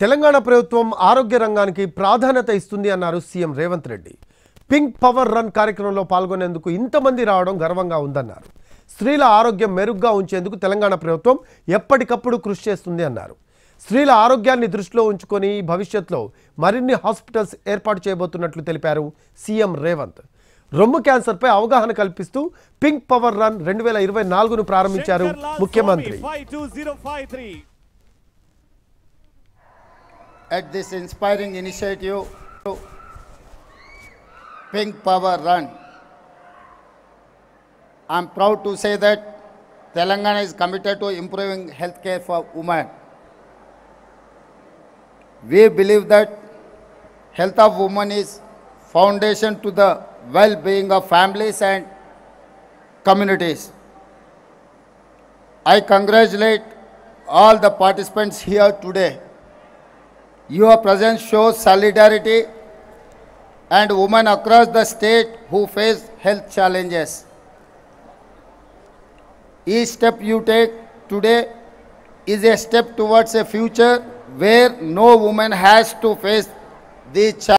తెలంగాణ ప్రభుత్వం ఆరోగ్య రంగానికి ప్రాధాన్యత ఇస్తుంది అన్నారు CM Revanth Reddy pink power run కార్యక్రమంలో పాల్గొనేందుకు ఇంతమంది రావడం గర్వంగా ఉందన్నారు స్త్రీల ఆరోగ్యం మెరుగ్గా ఉంచేందుకు తెలంగాణ ప్రభుత్వం ఎప్పటికప్పుడు కృషి చేస్తుంది అన్నారు స్త్రీల ఆరోగ్యాన్ని దృష్టిలో ఉంచుకొని భవిష్యత్తులో మరిన్ని హాస్పిటల్స్ ఏర్పాటు చేయబోతున్నట్లు తెలిపారు సీఎం రేవంత్ రొమ్ము క్యాన్సర్పై అవగాహన కల్పిస్తూ పింక్ పవర్ రన్ రెండు వేల ఇరవై నాలుగును ప్రారంభించారు ముఖ్యమంత్రి five two zero five three at this inspiring initiative, Pink Power Run. I'm proud to say that Telangana is committed to improving healthcare for women. We believe that health of women is foundation to the well-being of families and communities. I congratulate all the participants here today. Your presence shows solidarity and women across the state who face health challenges. Each step you take today is a step towards a future where no woman has to face these challenges.